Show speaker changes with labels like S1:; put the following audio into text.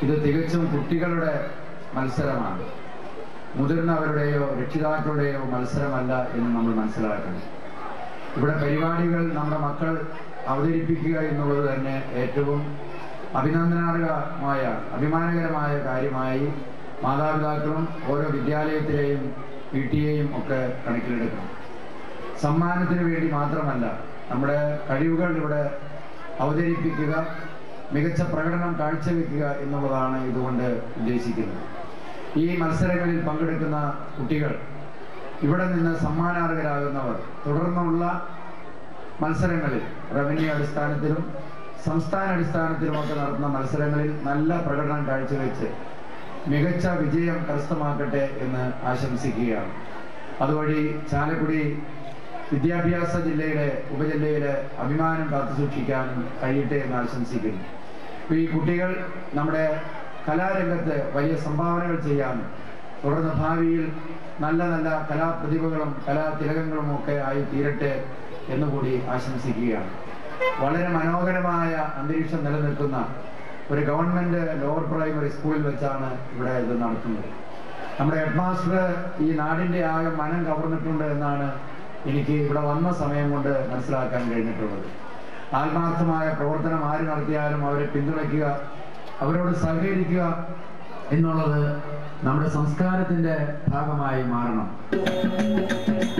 S1: ഇത് തികച്ചും കുട്ടികളുടെ മത്സരമാണ് മുതിർന്നവരുടെയോ രക്ഷിതാക്കളുടെയോ മത്സരമല്ല എന്ന് നമ്മൾ മനസ്സിലാക്കണം ഇവിടെ പരിപാടികൾ നമ്മുടെ മക്കൾ അവതരിപ്പിക്കുക എന്നുള്ളത് തന്നെ ഏറ്റവും അഭിനന്ദനാർഹമായ അഭിമാനകരമായ കാര്യമായി മാതാപിതാക്കളും ഓരോ വിദ്യാലയത്തിലെയും പി ടി എയും ഒക്കെ കണക്കിലെടുക്കണം സമ്മാനത്തിന് വേണ്ടി മാത്രമല്ല നമ്മുടെ കഴിവുകൾ ഇവിടെ അവതരിപ്പിക്കുക മികച്ച പ്രകടനം കാഴ്ചവെക്കുക എന്നുള്ളതാണ് ഇതുകൊണ്ട് ഉദ്ദേശിക്കുന്നത് ഈ മത്സരങ്ങളിൽ പങ്കെടുക്കുന്ന കുട്ടികൾ ഇവിടെ നിന്ന് സമ്മാനാർഹരാകുന്നവർ തുടർന്നുള്ള മത്സരങ്ങളിൽ റവന്യൂ അടിസ്ഥാനത്തിലും സംസ്ഥാന അടിസ്ഥാനത്തിലുമൊക്കെ നടത്തുന്ന മത്സരങ്ങളിൽ നല്ല പ്രകടനം കാഴ്ചവെച്ച് മികച്ച വിജയം കരസ്ഥമാക്കട്ടെ എന്ന് ആശംസിക്കുകയാണ് അതുവഴി ചാലക്കുടി വിദ്യാഭ്യാസ ജില്ലയുടെ ഉപജില്ലയിലെ അഭിമാനം കാത്തുസൂക്ഷിക്കാനും കഴിയട്ടെ എന്ന് ആശംസിക്കുന്നു അപ്പോൾ ഈ കുട്ടികൾ നമ്മുടെ കലാരംഗത്ത് വലിയ സംഭാവനകൾ ചെയ്യാനും തുടർന്ന് ഭാവിയിൽ നല്ല നല്ല കലാപ്രതിഭകളും കലാതിലകങ്ങളും ഒക്കെ ആയി തീരട്ടെ എന്നുകൂടി ആശംസിക്കുകയാണ് വളരെ മനോഹരമായ അന്തരീക്ഷം നിലനിൽക്കുന്ന ഒരു ഗവൺമെന്റ് ലോവർ പ്രൈമറി സ്കൂളിൽ വെച്ചാണ് ഇവിടെ ഇത് നടത്തുന്നത് നമ്മുടെ ഹെഡ് മാസ്റ്റർ ഈ നാടിന്റെ ആകെ മനം കവർന്നിട്ടുണ്ട് എന്നാണ് എനിക്ക് ഇവിടെ വന്ന സമയം കൊണ്ട് മനസ്സിലാക്കാൻ കഴിഞ്ഞിട്ടുള്ളത് ആത്മാർത്ഥമായ പ്രവർത്തനം ആര് നടത്തിയാലും അവരെ പിന്തുണയ്ക്കുക അവരോട് സഹകരിക്കുക എന്നുള്ളത് നമ്മുടെ സംസ്കാരത്തിന്റെ ഭാഗമായി മാറണം